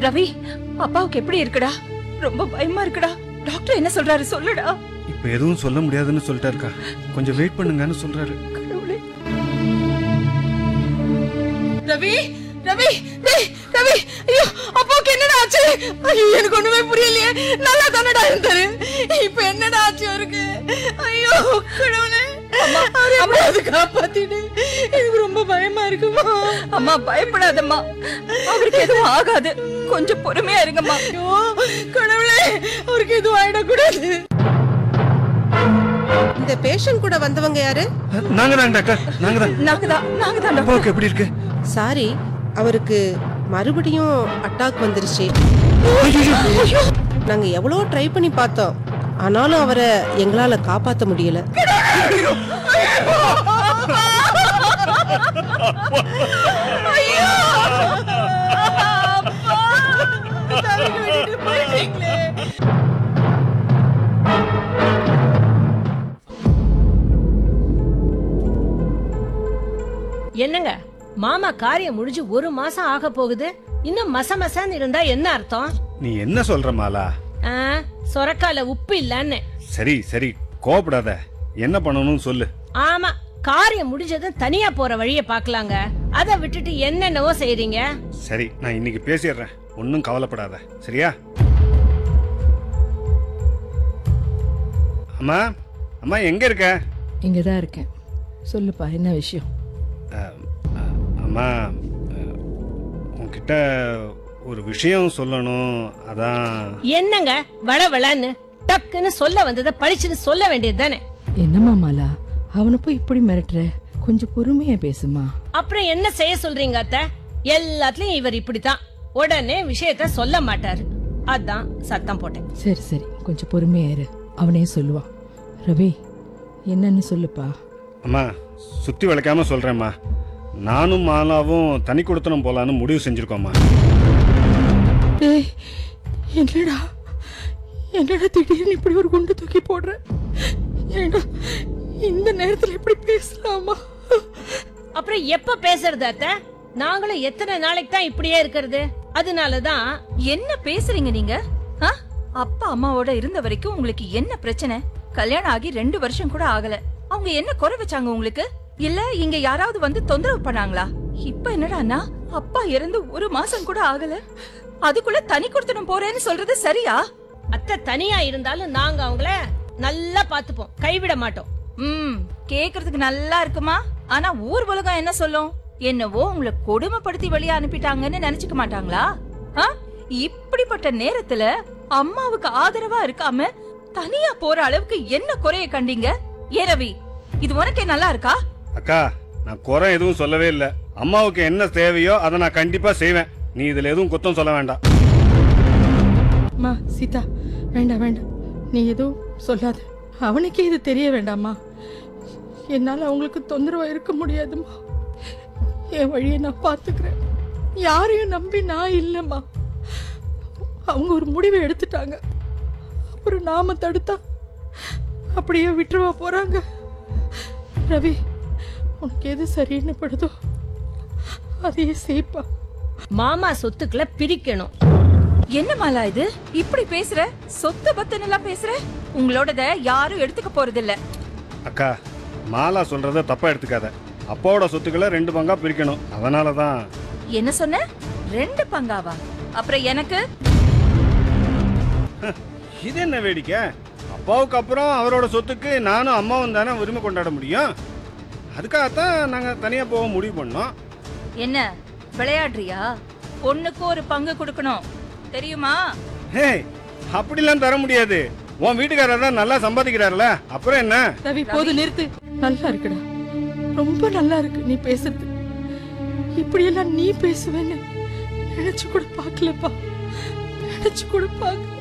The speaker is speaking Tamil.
ரவி அப்பாவுக்கு எப்படி இருக்குடா ரொம்ப பயமா இருக்குடா டாக்டர் என்ன சொல்றாரு சொல்லுடா இப்ப எதுவும் சொல்ல முடியாதுன்னு சொல்லிட்டாருக்கா கொஞ்சம் வெயிட் பண்ணுங்கன்னு சொல்றாரு கடவுளே ரவி ரவி டேய் ரவி ஐயோ அப்பாவுக்கு என்னடா ஆச்சு ஐயோ எனக்கு ஒண்ணுமே புரியலையே நல்லா தானடா இருந்தாரு இப்ப என்னடா ஆச்சு அவருக்கு ஐயோ கடவுளே அவரை எப்படியாவது காப்பாத்திடு எனக்கு ரொம்ப பயமா இருக்குமா அம்மா பயப்படாதம்மா அவருக்கு எதுவும் ஆகாது கொஞ்சம் பொறுமையா இருங்கம்மா ஐயோ கடவுளே அவருக்கு எதுவும் ஆயிடக்கூடாது இந்த பேஷண்ட் கூட வந்தவங்க யாரு நாங்க தான் டாக்டர் நாங்க தான் நாங்க தான் நாங்க தான் அப்பாவுக்கு எப்படி இருக்கு சாரி அவருக்கு மறுபடியும் அட்டாக் வந்துருச்சு நாங்க எவ்வளோ ட்ரை பண்ணி பார்த்தோம் ஆனாலும் அவரை எங்களால காப்பாத்த முடியல என்னங்க மாமா காரியம் முடிஞ்சு ஒரு மாசம் ஆக போகுது இன்னும் மச மசன்னு இருந்தா என்ன அர்த்தம் நீ என்ன சொல்ற மாலா ஆ, சொரக்கால உப்பு இல்லன்னு சரி சரி கோபப்படாத என்ன பண்ணணும்னு சொல்லு ஆமா காரியம் முடிஞ்சதும் தனியா போற வழிய பாக்கலாங்க அத விட்டுட்டு என்னென்னவோ செய்றீங்க சரி நான் இன்னைக்கு பேசிடுறேன் ஒன்றும் கவலைப்படாத சரியா அம்மா அம்மா எங்க இருக்க இங்கே தான் இருக்கேன் சொல்லுப்பா என்ன விஷயம் அஹ், அஹ், அம்மா அஹ், உன்கிட்ட ஒரு விஷயம் சொல்லணும் அதான் என்னங்க வள வளன்னு டக்குன்னு சொல்ல வந்ததை பழிச்சுன்னு சொல்ல வேண்டியது தானே என்னம்மா மாலா அவனை போய் இப்படி மிரட்டுற கொஞ்சம் பொறுமையா பேசுமா அப்புறம் என்ன செய்ய சொல்றீங்க அத்த எல்லாத்துலயும் இவர் இப்படித்தான் உடனே விஷயத்த சொல்ல மாட்டாரு அதான் சத்தம் போட்டேன் சரி சரி கொஞ்சம் பொறுமையா இரு அவனே சொல்லுவான் ரவி என்னன்னு சொல்லுப்பா அம்மா சுத்தி வளைக்காம சொல்றேம்மா நானும் மாலாவும் தனி கொடுத்தனம் போலான்னு முடிவு செஞ்சிருக்கோம்மா டேய் என்னடா என்னடா திடீர்னு இப்படி ஒரு குண்டு தூக்கி போடுற ஏண்டா இந்த நேரத்துல இப்படி பேசலாமா அப்புறம் எப்ப பேசுறது அத்த நாங்களும் எத்தனை நாளைக்கு தான் இப்படியே இருக்கிறது அதனாலதான் என்ன பேசுறீங்க நீங்க ஆ? அப்பா அம்மாவோட இருந்த வரைக்கும் உங்களுக்கு என்ன பிரச்சனை கல்யாணம் ஆகி ரெண்டு வருஷம் கூட ஆகல அவங்க என்ன குறை வச்சாங்க உங்களுக்கு இல்ல இங்க யாராவது வந்து தொந்தரவு பண்ணாங்களா இப்ப என்னடான்னா அப்பா இறந்து ஒரு மாசம் கூட ஆகல அதுக்குள்ள தனி கொடுத்தனும் போறேன்னு சொல்றது சரியா அத்தை தனியா இருந்தாலும் நாங்க அவங்கள நல்லா பாத்துப்போம் கைவிட மாட்டோம் ம் கேக்குறதுக்கு நல்லா இருக்குமா ஆனா ஊர் உலகம் என்ன சொல்லும் என்னவோ உங்களை கொடுமைப்படுத்தி வெளிய அனுப்பிட்டாங்கன்னு நினைச்சுக்க மாட்டாங்களா ஆ? இப்படிப்பட்ட நேரத்துல அம்மாவுக்கு ஆதரவா இருக்காம தனியா போற அளவுக்கு என்ன குறைய கண்டீங்க ஏ ரவி இது உனக்கே நல்லா இருக்கா அக்கா நான் குறை எதுவும் சொல்லவே இல்லை அம்மாவுக்கு என்ன தேவையோ அதை நான் கண்டிப்பா செய்வேன் நீ இதுல எதுவும் குத்தம் சொல்ல வேண்டாம் அம்மா சீதா வேண்டாம் வேண்டாம் நீ எதுவும் சொல்லாத அவனுக்கே இது தெரிய வேண்டாமா என்னால் அவங்களுக்கு தொந்தரவா இருக்க முடியாதும்மா என் வழியை நான் பார்த்துக்கிறேன் யாரையும் நம்பி நான் இல்லைம்மா அவங்க ஒரு முடிவை எடுத்துட்டாங்க அப்புறம் நாம தடுத்தா அப்படியே விட்டுருவா போறாங்க ரவி உனக்கு எது சரின்னு படுதோ அதையே செய்ப்பா மாமா சொத்துக்களை பிரிக்கணும் என்ன மாலா இது இப்படி பேசுற சொத்து பத்துன்னு எல்லாம் பேசுற உங்களோடத யாரும் எடுத்துக்க போறது இல்ல அக்கா மாலா சொல்றத தப்பா எடுத்துக்காத அப்பாவோட சொத்துக்களை ரெண்டு பங்கா பிரிக்கணும் அதனால தான் என்ன சொன்ன ரெண்டு பங்காவா அப்புறம் எனக்கு இது என்ன வேடிக்கை அப்பாவுக்கு அப்புறம் அவரோட சொத்துக்கு நானும் அம்மாவும் தானே உரிமை கொண்டாட முடியும் அதுக்காகத்தான் நாங்கள் தனியாக போக முடிவு பண்ணோம் என்ன விளையாடுறியா பொண்ணுக்கு ஒரு பங்கு கொடுக்கணும் தெரியுமா ஹே அப்படிலாம் தர முடியாது உன் வீட்டுக்காரர் தான் நல்லா சம்பாதிக்கிறாருல அப்புறம் என்ன ரவி போது நிறுத்து நல்லா இருக்குடா ரொம்ப நல்லா இருக்கு நீ பேசுறது இப்படியெல்லாம் நீ பேசுவேன்னு நினைச்சு கூட பார்க்கலப்பா நினைச்சு கூட பார்க்க